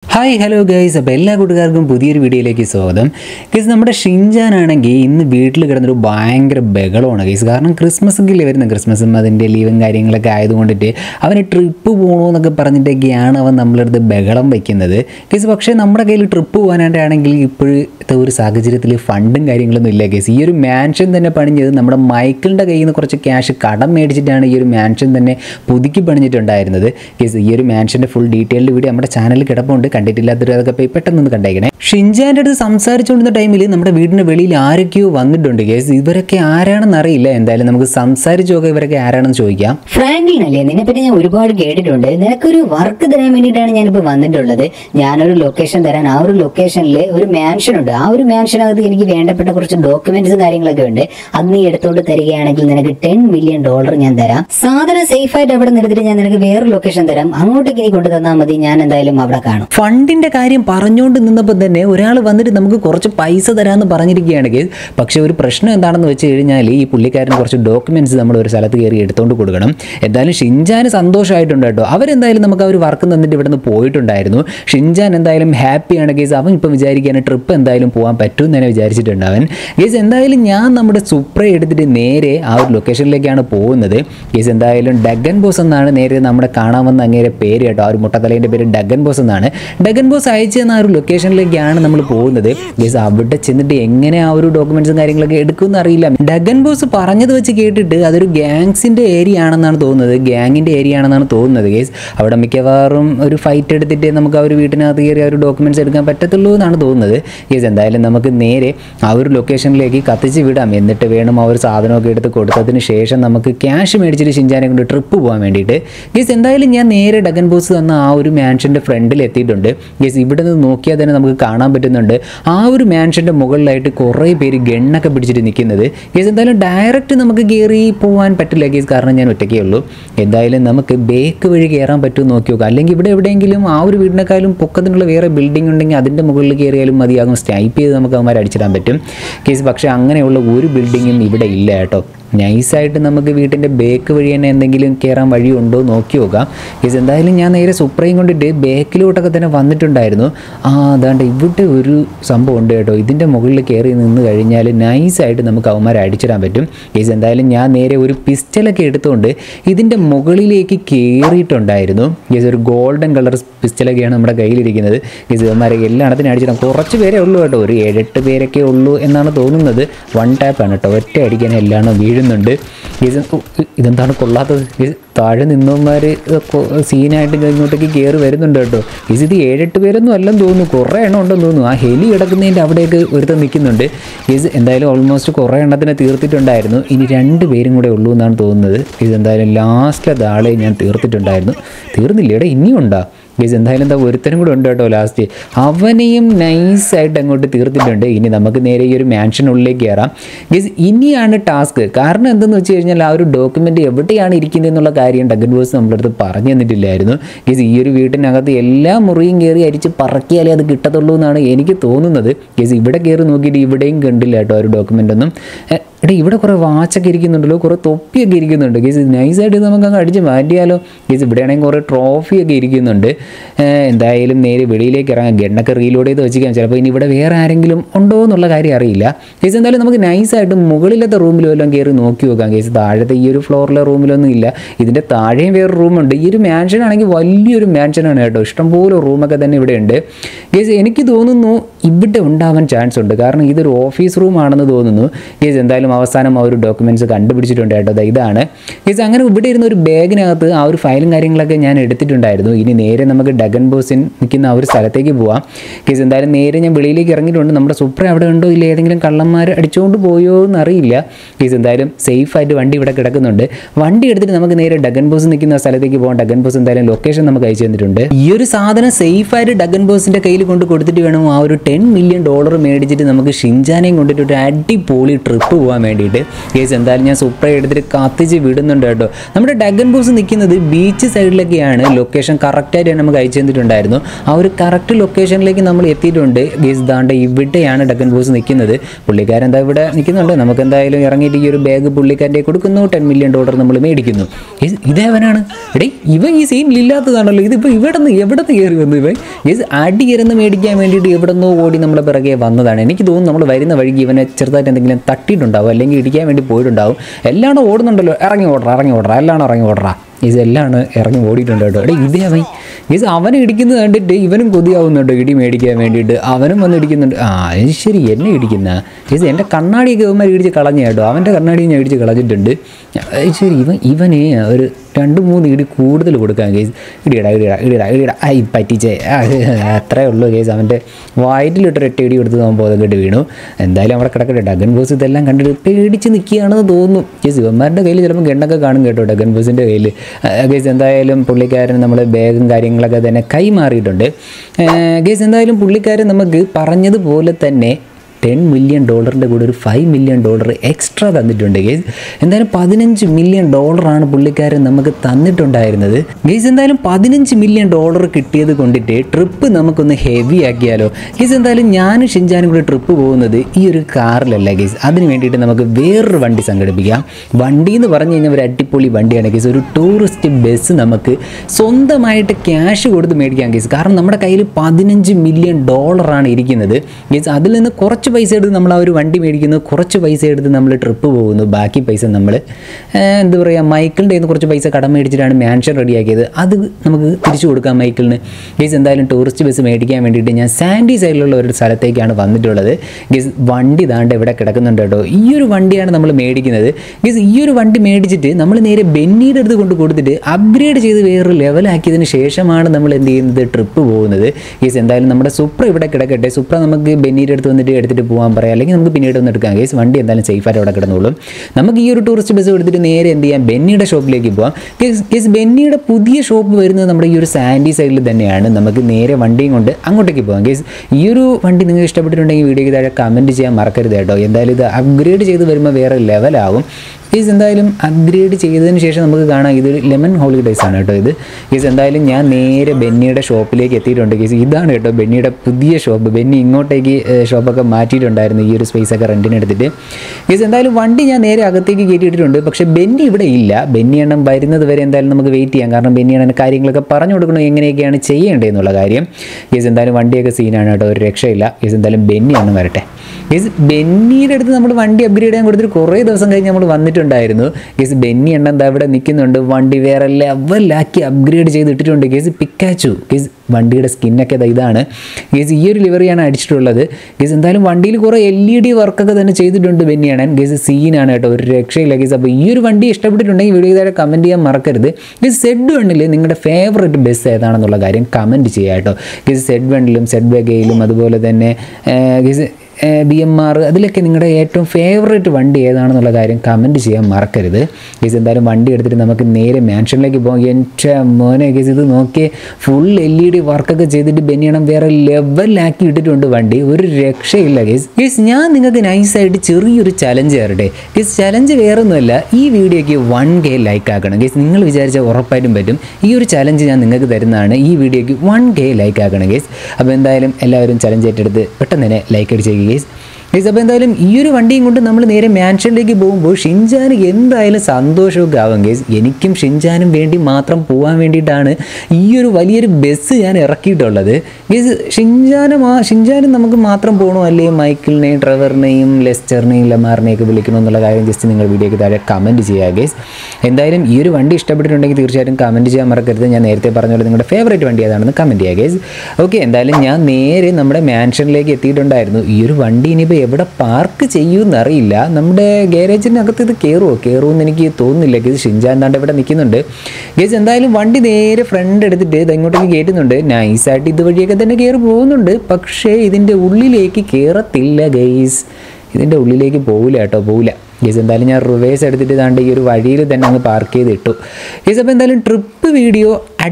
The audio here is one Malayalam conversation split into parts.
ഹായ് ഹലോ ഗൈസ് അപ്പോൾ എല്ലാ കൂട്ടുകാർക്കും പുതിയൊരു വീഡിയോയിലേക്ക് സ്വാഗതം ഗൈസ് നമ്മുടെ ഷിൻജാൻ ആണെങ്കിൽ ഇന്ന് വീട്ടിൽ കിടന്നൊരു ഭയങ്കര ബഹളമാണ് ഗൈസ് കാരണം ക്രിസ്മസൊക്കെ വരുന്നത് ക്രിസ്മസും അതിൻ്റെ ലീവും കാര്യങ്ങളൊക്കെ ആയതുകൊണ്ടിട്ട് അവന് ട്രിപ്പ് പോകണമെന്നൊക്കെ പറഞ്ഞിട്ടൊക്കെയാണ് അവൻ നമ്മളടുത്ത് ബഹളം വയ്ക്കുന്നത് ഗൈസ് പക്ഷേ നമ്മുടെ കയ്യിൽ ട്രിപ്പ് പോകാനായിട്ടാണെങ്കിൽ ഇപ്പോഴത്തെ ഒരു സാഹചര്യത്തിൽ ഫണ്ടും കാര്യങ്ങളൊന്നും ഇല്ല ഗൈസ് ഈ ഒരു മാൻഷൻ തന്നെ പണിഞ്ഞത് നമ്മുടെ മൈക്കിളിൻ്റെ കയ്യിൽ നിന്ന് കുറച്ച് ക്യാഷ് കടം മേടിച്ചിട്ടാണ് ഈ ഒരു മാൻഷൻ തന്നെ പുതുക്കി പണിഞ്ഞിട്ടുണ്ടായിരുന്നത് ഗൈസ് ഈ ഒരു മാൻഷൻ്റെ ഫുൾ ഡീറ്റെയിൽഡ് വീഡിയോ നമ്മുടെ ചാനലിൽ കിടപ്പുണ്ട് കണ്ടിട്ടില്ലാത്തൊരു അതൊക്കെ പോയി പെട്ടെന്ന് കണ്ടേക്കണേ ഷിൻജാൻ്റെ അടുത്ത് സംസാരിച്ചുകൊണ്ടിരുന്ന ടൈമിൽ നമ്മുടെ വീടിൻ്റെ വെളിയിൽ ആരൊക്കെയോ വന്നിട്ടുണ്ട് ഗേസ് ഇവരൊക്കെ ആരാണെന്ന് അറിയില്ല എന്തായാലും നമുക്ക് സംസാരിച്ചു നോക്കാം ഇവരൊക്കെ ആരാണെന്ന് ചോദിക്കാം ഫ്രാങ്ക്ലിൻ അല്ലേ നിന്നെ പറ്റി ഞാൻ ഒരുപാട് കേട്ടിട്ടുണ്ട് നിനക്കൊരു വർക്ക് തരാൻ വേണ്ടിയിട്ടാണ് ഞാനിപ്പോൾ വന്നിട്ടുള്ളത് ഞാനൊരു ലൊക്കേഷൻ തരാൻ ആ ഒരു ലൊക്കേഷനിൽ ഒരു മാൻഷൻ ഉണ്ട് ആ ഒരു മാൻഷനകത്ത് എനിക്ക് വേണ്ടപ്പെട്ട കുറച്ച് ഡോക്യുമെന്റ്സും കാര്യങ്ങളൊക്കെ ഉണ്ട് അത് നീ എടുത്തോണ്ട് തരികയാണെങ്കിൽ നിനക്ക് ടെൻ മില്യൺ ഡോളർ ഞാൻ തരാം സാധനം സേഫ് ആയിട്ട് അവിടെ നിർത്തിയിട്ട് ഞാൻ നിനക്ക് വേറെ ലൊക്കേഷൻ തരാം അങ്ങോട്ടേക്ക് നീ കൊണ്ടു തന്നാൽ മതി ഞാൻ എന്തായാലും അവിടെ കാണും ഫണ്ടിന്റെ കാര്യം പറഞ്ഞുകൊണ്ട് നിന്നപ്പോൾ തന്നെ ഒരാൾ വന്നിട്ട് നമുക്ക് കുറച്ച് പൈസ തരാമെന്ന് പറഞ്ഞിരിക്കുകയാണെങ്കിൽ പക്ഷേ ഒരു പ്രശ്നം എന്താണെന്ന് വെച്ച് കഴിഞ്ഞാൽ ഈ പുള്ളിക്കാരന് കുറച്ച് ഡോക്യുമെന്റ്സ് നമ്മൾ ഒരു സ്ഥലത്ത് കയറി എടുത്തുകൊണ്ട് കൊടുക്കണം എന്തായാലും ഷിൻജാന് സന്തോഷമായിട്ടുണ്ട് കേട്ടോ അവരെന്തായാലും നമുക്ക് ആ ഒരു വർക്ക് തന്നിട്ട് ഇവിടുന്ന് പോയിട്ടുണ്ടായിരുന്നു ഷിൻജാൻ എന്തായാലും ഹാപ്പിയാണ് കേസ് അവൻ ഇപ്പം വിചാരിക്കുകയാണ് ട്രിപ്പ് എന്തായാലും പോകാൻ പറ്റുമെന്ന് തന്നെ വിചാരിച്ചിട്ടുണ്ട് അവൻ കേസ് എന്തായാലും ഞാൻ നമ്മുടെ സുപ്ര എടുത്തിട്ട് നേരെ ആ ഒരു ലൊക്കേഷനിലേക്കാണ് പോകുന്നത് കേസ് എന്തായാലും ഡഗൻ ബോസ് എന്നാണ് നേരെ നമ്മുടെ കാണാൻ വന്ന അങ്ങേരെ പേര് കേട്ടോ ആ ഒരു മുട്ടത്തലേൻ്റെ പേര് ഡഗൻ ബോസ് എന്നാണ് ഡഗൻ ബോസ് അയച്ചു തന്ന ആ ഒരു ലൊക്കേഷനിലേക്കാണ് നമ്മൾ പോകുന്നത് ഗേസ് അവിടെ ചെന്നിട്ട് എങ്ങനെ ആ ഒരു ഡോക്യുമെന്റ്സും കാര്യങ്ങളൊക്കെ എടുക്കുമെന്ന് അറിയില്ല ഡഗൻ ബോസ് പറഞ്ഞത് വെച്ച് കേട്ടിട്ട് അതൊരു ഗ്യാങ്സിന്റെ ഏരിയ ആണെന്നാണ് തോന്നുന്നത് ഗ്യാങ്ങിന്റെ ഏരിയ ആണെന്നാണ് തോന്നുന്നത് ഗേസ് അവിടെ മിക്കവാറും ഒരു ഫൈറ്റ് എടുത്തിട്ട് നമുക്ക് ആ ഒരു വീട്ടിനകത്ത് കയറി ആ ഒരു ഡോക്യുമെന്റ്സ് എടുക്കാൻ പറ്റത്തുള്ളൂ എന്നാണ് തോന്നുന്നത് ഗേസ് എന്തായാലും നമുക്ക് നേരെ ആ ഒരു ലൊക്കേഷനിലേക്ക് കത്തിച്ച് വിടാം എന്നിട്ട് വേണം ആ ഒരു സാധനമൊക്കെ എടുത്ത് കൊടുത്തതിന് ശേഷം നമുക്ക് ക്യാഷ് മേടിച്ചിട്ട് ഷിൻജാനെ കൊണ്ട് ട്രിപ്പ് പോകാൻ വേണ്ടിയിട്ട് ഗേസ് എന്തായാലും ഞാൻ നേരെ ഡഗൻ ബോസ് തന്ന ആ ഒരു മാൻഷൻ്റെ ഫ്രണ്ടിൽ എത്തിയിട്ടുണ്ട് ഗേസ് ഇവിടെ നിന്ന് നോക്കിയാൽ തന്നെ നമുക്ക് കാണാൻ പറ്റുന്നുണ്ട് ആ ഒരു മാൻഷൻ്റെ മുകളിലായിട്ട് കുറേ പേര് ഗണ്ണൊക്കെ പിടിച്ചിട്ട് നിൽക്കുന്നത് ഗേസ് എന്തായാലും ഡയറക്റ്റ് നമുക്ക് കയറി പോകാൻ പറ്റില്ല ഗേസ് കാരണം ഞാൻ ഒറ്റയ്ക്കേ ഉള്ളൂ എന്തായാലും നമുക്ക് ബേക്ക് വഴി കയറാൻ പറ്റുമോ നോക്കി നോക്കാം അല്ലെങ്കിൽ ഇവിടെ എവിടെയെങ്കിലും ആ ഒരു വീടിനേക്കാളും പൊക്കത്തിനുള്ള വേറെ ബിൽഡിംഗ് ഉണ്ടെങ്കിൽ അതിൻ്റെ മുകളിൽ കയറിയാലും മതിയാകും സ്റ്റൈപ്പ് ചെയ്ത് നമുക്ക് അവന്മാർ അടിച്ചിടാൻ പറ്റും കേസ് പക്ഷേ അങ്ങനെയുള്ള ഒരു ബിൽഡിങ്ങും ഇവിടെ ഇല്ല കേട്ടോ നൈസായിട്ട് നമുക്ക് വീട്ടിൻ്റെ ബേക്ക് വഴി തന്നെ എന്തെങ്കിലും കയറാൻ വഴിയുണ്ടോ നോക്കി നോക്കാം കേസ് എന്തായാലും ഞാൻ നേരെ സുപ്രയും കൊണ്ടിട്ട് ബേക്കിലോട്ടൊക്കെ തന്നെ വന്നിട്ടുണ്ടായിരുന്നു ആ അതാണ്ട് ഇവിടെ ഒരു സംഭവം ഉണ്ട് കേട്ടോ ഇതിൻ്റെ മുകളിൽ കയറി നിന്ന് കഴിഞ്ഞാൽ നൈസായിട്ട് നമുക്ക് അവന്മാരെ അടിച്ചിടാൻ പറ്റും കേസ് എന്തായാലും ഞാൻ നേരെ ഒരു പിസ്റ്റലൊക്കെ എടുത്തുകൊണ്ട് ഇതിൻ്റെ മുകളിലേക്ക് കയറിയിട്ടുണ്ടായിരുന്നു കേസ് ഒരു ഗോൾഡൻ കളർ പിസ്റ്റലൊക്കെയാണ് നമ്മുടെ കയ്യിലിരിക്കുന്നത് കേസ് അവന്മാരെ എല്ലായിടത്തിനും അടിച്ചിടാം കുറച്ച് പേരേ ഉള്ളൂ കേട്ടോ ഒരു ഏഴെട്ട് പേരൊക്കെ ഉള്ളൂ എന്നാണ് തോന്നുന്നത് വൺ ടാപ്പാണ് കേട്ടോ ഒറ്റ അടിക്കാൻ എല്ലാം വീഴുന്നുണ്ട് ഇത് ഇതെന്താണ് കൊള്ളാത്തത് ഇത് താഴെ നിന്നവന്മാർ സീനായിട്ട് ഇങ്ങോട്ടേക്ക് കയറി വരുന്നുണ്ട് കേട്ടോ ഇത് ഇത് ഏഴെട്ട് പേരൊന്നും അല്ലെന്ന് തോന്നുന്നു കുറേ എണ്ണം ഉണ്ടെന്ന് തോന്നുന്നു ആ ഹെലി കിടക്കുന്നതിൻ്റെ അവിടെയൊക്കെ ഒരുത്തൻ നിൽക്കുന്നുണ്ട് ഇത് എന്തായാലും ഓൾമോസ്റ്റ് കുറേ എണ്ണത്തിനെ തീർത്തിട്ടുണ്ടായിരുന്നു ഇനി രണ്ട് പേരും കൂടെ ഉള്ളൂ എന്നാണ് തോന്നുന്നത് ഇതെന്തായാലും ലാസ്റ്റിലത്തെ ആളെ ഞാൻ തീർത്തിട്ടുണ്ടായിരുന്നു തീർന്നില്ല ഇവിടെ ഇനിയും ഉണ്ടാ ഗേസ് എന്തായാലും എന്താ ഒരുത്തനും കൂടെ ഉണ്ട് കേട്ടോ ലാസ്റ്റ് അവനെയും നൈസായിട്ട് അങ്ങോട്ട് തീർത്തിട്ടുണ്ട് ഇനി നമുക്ക് നേരെ ഈ ഒരു മാൻഷനുള്ളിലേക്ക് കയറാം ഗേസ് ഇനിയാണ് ടാസ്ക് കാരണം എന്തെന്ന് വെച്ച് കഴിഞ്ഞാൽ ആ ഒരു ഡോക്യുമെൻ്റ് എവിടെയാണ് ഇരിക്കുന്നത് എന്നുള്ള കാര്യം ഡഗൻ ബോസ് നമ്മളടുത്ത് പറഞ്ഞു തന്നിട്ടില്ലായിരുന്നു ഗേസ് ഈ ഒരു വീട്ടിനകത്ത് എല്ലാ മുറിയും കയറി അരിച്ച് പറക്കിയാലേ അത് കിട്ടത്തുള്ളൂ എന്നാണ് എനിക്ക് തോന്നുന്നത് ഗേസ് ഇവിടെ കയറി നോക്കിയിട്ട് ഇവിടെയും കണ്ടില്ല കേട്ടോ ആ ഒരു ഡോക്യുമെൻ്റ് ഒന്നും എ, എടാ ഇവിടെ കുറേ വാച്ചൊക്കെ ഇരിക്കുന്നുണ്ടല്ലോ കുറേ തൊപ്പിയൊക്കെ ഇരിക്കുന്നുണ്ട് ഗേസ് നൈസായിട്ട് നമുക്ക് അങ്ങ് അടിച്ച് മാറ്റിയാലോ ഗേസ് ഇവിടെയാണെങ്കിൽ കുറേ ട്രോഫിയൊക്കെ ഇരിക്കുന്നുണ്ട് ഏഹ് എന്തായാലും നേരെ വെളിയിലേക്ക് ഇറങ്ങാം ഗണ്ണൊക്കെ റീലോഡ് ചെയ്ത് വെച്ചിരിക്കാം ചിലപ്പോൾ ഇനി ഇവിടെ വേറെ ആരെങ്കിലും ഉണ്ടോ എന്നുള്ള കാര്യം അറിയില്ല ഗേസ് എന്തായാലും നമുക്ക് നൈസായിട്ട് മുകളിലത്തെ റൂമിൽ വല്ലതും കയറി നോക്കി നോക്കാം ഗേസ് താഴത്തെ ഈ ഒരു ഫ്ലോറിലെ റൂമിലൊന്നും ഇല്ല ഇതിൻ്റെ താഴെയും വേറെ റൂമുണ്ട് ഈ ഒരു മാൻഷൻ ആണെങ്കിൽ വലിയൊരു മാൻഷനാണ് കേട്ടോ ഇഷ്ടംപോലെ റൂമൊക്കെ തന്നെ ഇവിടെ ഉണ്ട് ഗേസ് എനിക്ക് തോന്നുന്നു ഇവിടെ ഉണ്ടാവാൻ ചാൻസ് ഉണ്ട് കാരണം ഇതൊരു ഓഫീസ് റൂം ആണെന്ന് തോന്നുന്നു ഗേസ് എന്തായാലും അവസാനം ആ ഒരു ഡോക്യുമെൻറ്റ്സ് കണ്ടുപിടിച്ചിട്ടുണ്ട് കേട്ടോ ദാ ഇതാണ് ഗേസ് അങ്ങനെ ഇവിടെ ഇരുന്ന ഒരു ബാഗിനകത്ത് ആ ഒരു ഫയലും കാര്യങ്ങളൊക്കെ ഞാൻ എടുത്തിട്ടുണ്ടായിരുന്നു ഇനി നേരെ നമുക്ക് ഡഗൻ ബോസിൻ നിൽക്കുന്ന ആ ഒരു സ്ഥലത്തേക്ക് പോവാം കേസ് എന്തായാലും നേരെ ഞാൻ വെളിയിലേക്ക് ഇറങ്ങിയിട്ടുണ്ട് നമ്മുടെ സൂപ്പർ അവിടെ ഉണ്ടോ ഇല്ല ഏതെങ്കിലും കള്ളന്മാർ അടിച്ചുകൊണ്ട് പോയോ എന്ന് അറിയില്ല കേസ് എന്തായാലും സേഫ് ആയിട്ട് വണ്ടി ഇവിടെ കിടക്കുന്നുണ്ട് വണ്ടി എടുത്തിട്ട് നമുക്ക് നേരെ ഡഗൻ ബോസ് നിൽക്കുന്ന സ്ഥലത്തേക്ക് പോകാം ഡഗൻ ബോസ് എന്തായാലും ലൊക്കേഷൻ നമുക്ക് അയച്ചു തന്നിട്ടുണ്ട് ഈ ഒരു സാധനം സേഫ് ആയിട്ട് ഡഗൻ ബോസിന്റെ കയ്യിൽ കൊണ്ട് കൊടുത്തിട്ട് വേണം ആ ഒരു ടെൻ മില്യൺ ഡോളർ മേടിച്ചിട്ട് നമുക്ക് ഷിൻജാനെയും കൊണ്ടിട്ട് ഒരു അടിപൊളി ട്രിപ്പ് പോകാൻ പോകാൻ വേണ്ടിയിട്ട് കേസ് എന്തായാലും ഞാൻ സുപ്ര എടുത്തിട്ട് കത്തിച്ച് വിടുന്നുണ്ട് കേട്ടോ നമ്മുടെ ഡഗൻ ബോസ് നിൽക്കുന്നത് ബീച്ച് സൈഡിലൊക്കെയാണ് ലൊക്കേഷൻ കറക്റ്റായിട്ട് നമുക്ക് അയച്ചു തന്നിട്ടുണ്ടായിരുന്നു ആ ഒരു കറക്റ്റ് ലൊക്കേഷനിലേക്ക് നമ്മൾ എത്തിയിട്ടുണ്ട് ഗേസ് ദാണ്ട് ഇവിടെയാണ് ഡഗൻ ബോസ് നിൽക്കുന്നത് പുള്ളിക്കാരൻ എന്താ ഇവിടെ നിൽക്കുന്നുണ്ട് നമുക്ക് എന്തായാലും ഇറങ്ങിയിട്ട് ഈ ഒരു ബാഗ് പുള്ളിക്കാരൻ്റെ കൊടുക്കുന്നു ടെൻ മില്യൺ ഡോളർ നമ്മൾ മേടിക്കുന്നു ഗേസ് ഇതേവനാണ് എടേ ഇവൻ ഈ സീനിൽ ഇല്ലാത്തതാണല്ലോ ഇതിപ്പോൾ ഇവിടെ നിന്ന് എവിടെ നിന്ന് കയറി വന്നു ഇവൻ ഗേസ് അടി കയറുന്ന മേടിക്കാൻ വേണ്ടിയിട്ട് എവിടെ നിന്നോ ഓടി നമ്മളെ പിറകെ വന്നതാണ് എനിക്ക് തോന്നുന്നു നമ്മൾ വരുന്ന വഴിക്ക് ഇവനെ ചെറുതായിട്ട് എന്തെങ്കിലും തട്ടിയിട്ടുണ്ടാവും അല്ലെങ്കിൽ ഇടിക്കാൻ വേണ്ടി പോയിട്ടുണ്ടാവും എല്ലാണോ ഓടുന്നുണ്ടല്ലോ ഇറങ്ങി ഓടറ ഇറങ്ങി ഓടറ എല്ലാണോ ഇറങ്ങി ഓടറ ഇത് എല്ലാം ഇറങ്ങി ഓടിയിട്ടുണ്ട് കേട്ടോ എടേ ഇതേ അവൻ ഇത് അവനെ ഇടിക്കുന്നത് കണ്ടിട്ട് ഇവനും കൊതിയാവുന്നുണ്ട് ഇടി മേടിക്കാൻ വേണ്ടിയിട്ട് അവനും വന്ന് ഇടിക്കുന്നുണ്ട് ആ ഇത് ശരി എന്നെ ഇടിക്കുന്ന ഇത് എൻ്റെ കണ്ണാടിയൊക്കെ ഇവന്മാർ ഇടിച്ച് കളഞ്ഞ കേട്ടോ അവൻ്റെ കണ്ണാടി ഞാൻ ഇടിച്ച് കളഞ്ഞിട്ടുണ്ട് അത് ശരി ഇവൻ ഇവന് ഒരു രണ്ട് മൂന്ന് ഇടി കൂടുതൽ കൊടുക്കാൻ കേസ് ഇടിയടാ ഇടിയടാ ഇടിയടാ ഇടിയടാ ഐ പറ്റിച്ചേ ആ, അത്രേ ഉള്ളൂ കേസ് അവൻ്റെ വയറ്റിലിട്ടൊരു ഒറ്റ ഇടി കൊടുത്ത് അവൻ ബോധം കെട്ട് വീണു എന്തായാലും അവിടെ കിടക്കട്ടെ ഡഗൻ ബോസ് ഇതെല്ലാം കണ്ടിട്ട് പേടിച്ച് നിൽക്കുകയാണെന്ന് തോന്നുന്നു കേസ് ഇവന്മാരുടെ കയ്യിൽ ചിലപ്പോൾ ഗണ്ണൊക്കെ കാണും കേട്ടോ ഡഗൻ ബോസിൻ്റെ കയ്യിൽ കേസ് എന്തായാലും പുള്ളിക്കാരൻ നമ്മൾ ബാഗും കാര്യങ്ങളൊക്കെ തന്നെ കൈമാറിയിട്ടുണ്ട് കേസ് എന്തായാലും പുള്ളിക്കാരൻ നമുക്ക് പറഞ്ഞതുപോലെ തന്നെ ടെൻ മില്യൺ ഡോളറിൻ്റെ കൂടെ ഒരു ഫൈവ് മില്യൺ ഡോളർ എക്സ്ട്രാ തന്നിട്ടുണ്ട് ഗേസ് എന്തായാലും പതിനഞ്ച് മില്യൺ ഡോളറാണ് പുള്ളിക്കാരൻ നമുക്ക് തന്നിട്ടുണ്ടായിരുന്നത് ഗേസ് എന്തായാലും പതിനഞ്ച് മില്യൺ ഡോളർ കിട്ടിയത് കൊണ്ടിട്ട് ട്രിപ്പ് നമുക്കൊന്ന് ഹെവി ആക്കിയാലോ ഗേസ് എന്തായാലും ഞാനും ഷിൻജാനും കൂടെ ട്രിപ്പ് പോകുന്നത് ഈ ഒരു കാറിലല്ല ഗേസ് അതിന് വേണ്ടിയിട്ട് നമുക്ക് വേറൊരു വണ്ടി സംഘടിപ്പിക്കാം വണ്ടി എന്ന് പറഞ്ഞു കഴിഞ്ഞാൽ ഒരു അടിപൊളി വണ്ടിയാണ് ഗേസ് ഒരു ടൂറിസ്റ്റ് ബസ് നമുക്ക് സ്വന്തമായിട്ട് ക്യാഷ് കൊടുത്ത് മേടിക്കാം ഗേസ് കാരണം നമ്മുടെ കയ്യിൽ പതിനഞ്ച് മില്യൺ ഡോളറാണ് ഇരിക്കുന്നത് ഗേസ് അതിൽ നിന്ന് കുറച്ച് പൈസ എടുത്ത് നമ്മൾ ആ ഒരു വണ്ടി മേടിക്കുന്നു കുറച്ച് പൈസ എടുത്ത് നമ്മൾ ട്രിപ്പ് പോകുന്നു ബാക്കി പൈസ നമ്മൾ എന്താ പറയുക മൈക്കിളിൻ്റെ കയ്യിൽ നിന്ന് കുറച്ച് പൈസ കടം മേടിച്ചിട്ടാണ് മാൻഷൻ റെഡിയാക്കിയത് അത് നമുക്ക് തിരിച്ചു കൊടുക്കാം മൈക്കിളിന് ഗേസ് എന്തായാലും ടൂറിസ്റ്റ് ബസ് മേടിക്കാൻ വേണ്ടിയിട്ട് ഞാൻ സാൻഡി സൈഡിലുള്ള ഒരു സ്ഥലത്തേക്കാണ് വന്നിട്ടുള്ളത് ഗേസ് വണ്ടി ദാണ്ട് ഇവിടെ കിടക്കുന്നുണ്ട് കേട്ടോ ഈ ഒരു വണ്ടിയാണ് നമ്മൾ മേടിക്കുന്നത് ഗേസ് ഈ ഒരു വണ്ടി മേടിച്ചിട്ട് നമ്മൾ നേരെ ബെന്നിയുടെ അടുത്ത് കൊണ്ട് കൊടുത്തിട്ട് അപ്ഗ്രേഡ് ചെയ്ത് വേറൊരു ലെവലാക്കിയതിന് ശേഷമാണ് നമ്മൾ എന്ത് ചെയ്യുന്നത് ട്രിപ്പ് പോകുന്നത് ഗേസ് എന്തായാലും നമ്മുടെ സുപ്ര ഇവിടെ കിടക്കട്ടെ സുപ്ര നമുക്ക് ബെന്നിയുടെ അടുത്ത് വന്നിട്ട് എടുത്തിട്ട് പോകാൻ പറയാം അല്ലെങ്കിൽ നമുക്ക് പിന്നീട് ഒന്ന് എടുക്കാം കേസ് വണ്ടി എന്തായാലും സേഫായിട്ട് അവിടെ കിടന്നോളും നമുക്ക് ഈ ഒരു ടൂറിസ്റ്റ് ബസ് എടുത്തിട്ട് നേരെ എന്ത് ചെയ്യാം ബെന്നിയുടെ ഷോപ്പിലേക്ക് പോകാം കേസ് കേസ് ബെന്നിയുടെ പുതിയ ഷോപ്പ് വരുന്നത് നമ്മുടെ ഈ ഒരു സാൻഡി സൈഡിൽ തന്നെയാണ് നമുക്ക് നേരെ വണ്ടിയും കൊണ്ട് അങ്ങോട്ടേക്ക് പോകാം കേസ് ഈ ഒരു വണ്ടി നിങ്ങൾക്ക് ഇഷ്ടപ്പെട്ടിട്ടുണ്ടെങ്കിൽ വീഡിയോയ്ക്ക് താഴെ കമൻറ്റ് ചെയ്യാൻ മറക്കരുത് കേട്ടോ എന്തായാലും ഇത് അപ്ഗ്രേഡ് ചെയ്ത് വരുമ്പോൾ വേറെ ലെവലാവും കേസ് എന്തായാലും അപ്ഗ്രേഡ് ചെയ്തതിന് ശേഷം നമുക്ക് കാണാം ഇത് ലെമൺ ഹോളിഡേയ്സ് ആണ് കേട്ടോ ഇത് കേസ് എന്തായാലും ഞാൻ നേരെ ബെന്നിയുടെ ഷോപ്പിലേക്ക് എത്തിയിട്ടുണ്ട് കേസ് ഇതാണ് കേട്ടോ ബെന്നിയുടെ പുതിയ ഷോപ്പ് ബെന്നി ഇങ്ങോട്ടേക്ക് ഏഹ്, ഷോപ്പൊക്കെ മാറ്റിയിട്ടുണ്ടായിരുന്നു ഈ ഒരു സ്പേസ് ഒക്കെ റെൻറ്റിന് എടുത്തിട്ട് കേസ് എന്തായാലും വണ്ടി ഞാൻ നേരെ അകത്തേക്ക് കയറ്റിയിട്ടുണ്ട് പക്ഷേ ബെന്നി ഇവിടെ ഇല്ല ബെന്നി എണ്ണം വരുന്നത് വരെ എന്തായാലും നമുക്ക് വെയിറ്റ് ചെയ്യാം കാരണം ബെന്നി എണ്ണൻ കാര്യങ്ങളൊക്കെ പറഞ്ഞു കൊടുക്കണം എങ്ങനെയൊക്കെയാണ് ചെയ്യേണ്ടതെന്നുള്ള കാര്യം കേസ് എന്തായാലും വണ്ടിയൊക്കെ സീനാണ് കേട്ടോ ഒരു രക്ഷയില്ല കേസ് എന്തായാലും ബെന്നി എണ്ണം വരട്ടെ കേസ് ബെന്നിയുടെ അടുത്ത് നമ്മൾ വണ്ടി അപ്ഗ്രേഡ് ചെയ്യാൻ കൊടുത്തിട്ട് കുറേ ദിവസം കഴിഞ്ഞ് നമ്മൾ വന്നിട്ടുണ്ടായിരുന്നു കേസ് ബെന്നി എണ്ണ എന്താ ഇവിടെ നിൽക്കുന്നുണ്ട് വണ്ടി വേറെ ലെവലാക്കി അപ്ഗ്രേഡ് ചെയ്ത് ഇട്ടിട്ടുണ്ട് കേസ് പിക്കാച്ചു കേസ് വണ്ടിയുടെ സ്കിന്നൊക്കെ ദാ ഇതാണ് കേസ് ഈ ഒരു ലിവറിയാണ് അടിച്ചിട്ടുള്ളത് കേസ് എന്തായാലും വണ്ടിയിൽ കുറേ എൽ ഇ ഡി വർക്കൊക്കെ തന്നെ ചെയ്തിട്ടുണ്ട് ബെന്നിയാണൻ കേസ് സീനാണ് കേട്ടോ ഒരു രക്ഷയില്ല കേസ് അപ്പോൾ ഈ ഒരു വണ്ടി ഇഷ്ടപ്പെട്ടിട്ടുണ്ടെങ്കിൽ വീഡിയോ താഴെ കമൻറ്റ് ചെയ്യാൻ മറക്കരുത് കേസ് സെഡ് വണ്ണിൽ നിങ്ങളുടെ ഫേവറേറ്റ് ബസ് ഏതാണെന്നുള്ള കാര്യം കമൻറ്റ് ചെയ്യുക കേട്ടോ കേസ് സെഡ് വണ്ണിലും സെഡ് വെഗയിലും അതുപോലെ തന്നെ കേസ് ബി എം ആർ അതിലൊക്കെ നിങ്ങളുടെ ഏറ്റവും ഫേവറേറ്റ് വണ്ടി ഏതാണെന്നുള്ള കാര്യം കമൻറ്റ് ചെയ്യാൻ മറക്കരുത് ഗീസ് എന്തായാലും വണ്ടി എടുത്തിട്ട് നമുക്ക് നേരെ മാൻഷനിലേക്ക് പോകാം എൻ്റെ മോനെ ഗീസ് ഇത് നോക്കി ഫുൾ എൽ ഇ ഡി വർക്കൊക്കെ ചെയ്തിട്ട് ബെന്നിയണം വേറെ ലെവലാക്കി ഇട്ടിട്ടുണ്ട് വണ്ടി ഒരു രക്ഷയില്ല ഗീസ് ഗീസ് ഞാൻ നിങ്ങൾക്ക് നൈസായിട്ട് ചെറിയൊരു ചലഞ്ച് തരട്ടെ ഗീസ് ചലഞ്ച് വേറെ ഒന്നുമല്ല ഈ വീഡിയോയ്ക്ക് വൺ കെ ലൈക്ക് ആക്കണം ഗീസ് നിങ്ങൾ വിചാരിച്ചാൽ ഉറപ്പായിട്ടും പറ്റും ഈ ഒരു ചലഞ്ച് ഞാൻ നിങ്ങൾക്ക് തരുന്നതാണ് ഈ വീഡിയോയ്ക്ക് വൺ കെ ലൈക്ക് ആക്കണം ഗീസ് അപ്പോൾ എന്തായാലും എല്ലാവരും ചലഞ്ച് ഏറ്റെടുത്ത് പെട്ടെന്ന് തന്നെ ലൈക്ക് അടിച്ചേക്ക് ഗീസ് ഗൈസ് അപ്പോൾ എന്തായാലും ഈ ഒരു വണ്ടിയും കൊണ്ട് നമ്മൾ നേരെ മാൻഷനിലേക്ക് പോകുമ്പോൾ ഷിൻജാന് എന്തായാലും സന്തോഷമൊക്കെ ആവും ഗൈസ് എനിക്കും ഷിൻജാനും വേണ്ടി മാത്രം പോകാൻ വേണ്ടിയിട്ടാണ് ഈ ഒരു വലിയൊരു ബസ് ഞാൻ ഇറക്കിയിട്ടുള്ളത് ഗൈസ് ഷിൻജാനും ആ ഷിൻജാനും നമുക്ക് മാത്രം പോകണോ അല്ലെങ്കിൽ മൈക്കിളിനെയും ട്രവറിനെയും ലെസ്റ്ററിനെയും ലമാറിനെയും ഒക്കെ വിളിക്കണോ എന്നുള്ള കാര്യം ജസ്റ്റ് നിങ്ങൾ വീഡിയോയ്ക്ക് താഴെ കമൻറ്റ് ചെയ്യുക ഗൈസ് എന്തായാലും ഈ ഒരു വണ്ടി ഇഷ്ടപ്പെട്ടിട്ടുണ്ടെങ്കിൽ തീർച്ചയായിട്ടും കമൻറ്റ് ചെയ്യാൻ മറക്കരുത് ഞാൻ നേരത്തെ പറഞ്ഞ പോലെ നിങ്ങളുടെ ഫേവറേറ്റ് വണ്ടി ഏതാണെന്ന് കമൻറ്റ് ചെയ്യുക ഗൈസ് ഓക്കെ എന്തായാലും ഞാൻ നേരെ നമ്മുടെ മാൻഷനിലേക്ക് എത്തിയിട്ടുണ്ടായിരുന്നു ഈ ഒരു വണ്ടി ഇനിയിപ്പോൾ എവിടെ പാർക്ക് ചെയ്യുമെന്ന് അറിയില്ല നമ്മുടെ ഗാരേജിനകത്ത് ഇത് കയറുമോ കയറുമെന്ന് എനിക്ക് തോന്നുന്നില്ല ഇത് ഷിൻജാൻ എന്താണ്ട് ഇവിടെ നിൽക്കുന്നുണ്ട് ഗേസ് എന്തായാലും വണ്ടി നേരെ ഫ്രണ്ട് എടുത്തിട്ട് ഇത് ഇങ്ങോട്ടേക്ക് കയറ്റുന്നുണ്ട് നൈസായിട്ട് ഇതുവഴിയൊക്കെ തന്നെ കയറി പോകുന്നുണ്ട് പക്ഷേ ഇതിൻ്റെ ഉള്ളിലേക്ക് കയറത്തില്ല ഗെയ്സ് ഇതിൻ്റെ ഉള്ളിലേക്ക് പോവില്ല കേട്ടോ പോവില്ല ഗേസ് എന്തായാലും ഞാൻ റിവേഴ്സ് എടുത്തിട്ട് ഇതാണ്ട് ഈ ഒരു വഴിയിൽ തന്നെ അങ്ങ് പാർക്ക് ചെയ്ത് ഇട്ടു ഗേസ് അപ്പോൾ എന്തായാലും ട്രിപ്പ് വീഡിയോ അടുത്ത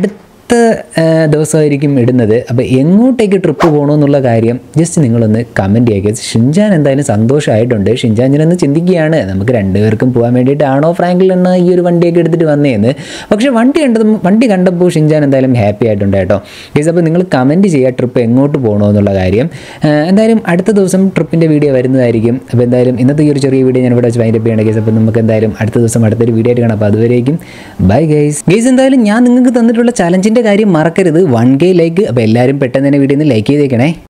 ആ, ദിവസമായിരിക്കും ഇടുന്നത് അപ്പോൾ എങ്ങോട്ടേക്ക് ട്രിപ്പ് പോകണമെന്നുള്ള കാര്യം ജസ്റ്റ് നിങ്ങളൊന്ന് കമൻറ്റ് ചെയ്യുക ഷിൻജാൻ എന്തായാലും സന്തോഷമായിട്ടുണ്ട് ഷിൻജാൻ ഞാനൊന്ന് ചിന്തിക്കുകയാണ് നമുക്ക് രണ്ടുപേർക്കും പോകാൻ വേണ്ടിയിട്ടാണോ ഫ്രാങ്കിൽ എന്ന ഈ ഒരു വണ്ടിയൊക്കെ എടുത്തിട്ട് വന്നതെന്ന് പക്ഷേ വണ്ടി കണ്ടതും വണ്ടി കണ്ടപ്പോൾ ഷിൻജാൻ എന്തായാലും ഹാപ്പി ആയിട്ടുണ്ട് കേട്ടോ ഗൈസ് അപ്പോൾ നിങ്ങൾ കമൻറ്റ് ചെയ്യുക ട്രിപ്പ് എങ്ങോട്ട് പോകണമെന്നുള്ള കാര്യം ആ, എന്തായാലും അടുത്ത ദിവസം ട്രിപ്പിൻ്റെ വീഡിയോ വരുന്നതായിരിക്കും അപ്പോൾ എന്തായാലും ഇന്നത്തെ ഈ ഒരു ചെറിയ വീഡിയോ ഞാൻ ഇവിടെ വെച്ച് വൈൻഡപ്പ് ചെയ്യണം ഗൈസ് അപ്പോൾ നമുക്ക് എന്തായാലും അടുത്ത ദിവസം അടുത്തൊരു വീഡിയോ ആയിട്ട് കാണാം അപ്പോൾ അതുവരേക്കും ബൈ ഗൈസ് ഗൈസ് എന്തായാലും ഞാൻ നിങ്ങൾക്ക് തന്നിട്ടുള്ള ചലഞ്ചിൻ്റെ കാര്യം മറക്കരുത് വൺ കെ ലൈക്ക് അപ്പോൾ എല്ലാവരും പെട്ടെന്ന് തന്നെ വീഡിയോ ഒന്ന് ലൈക്ക് ചെയ്തേക്കണേ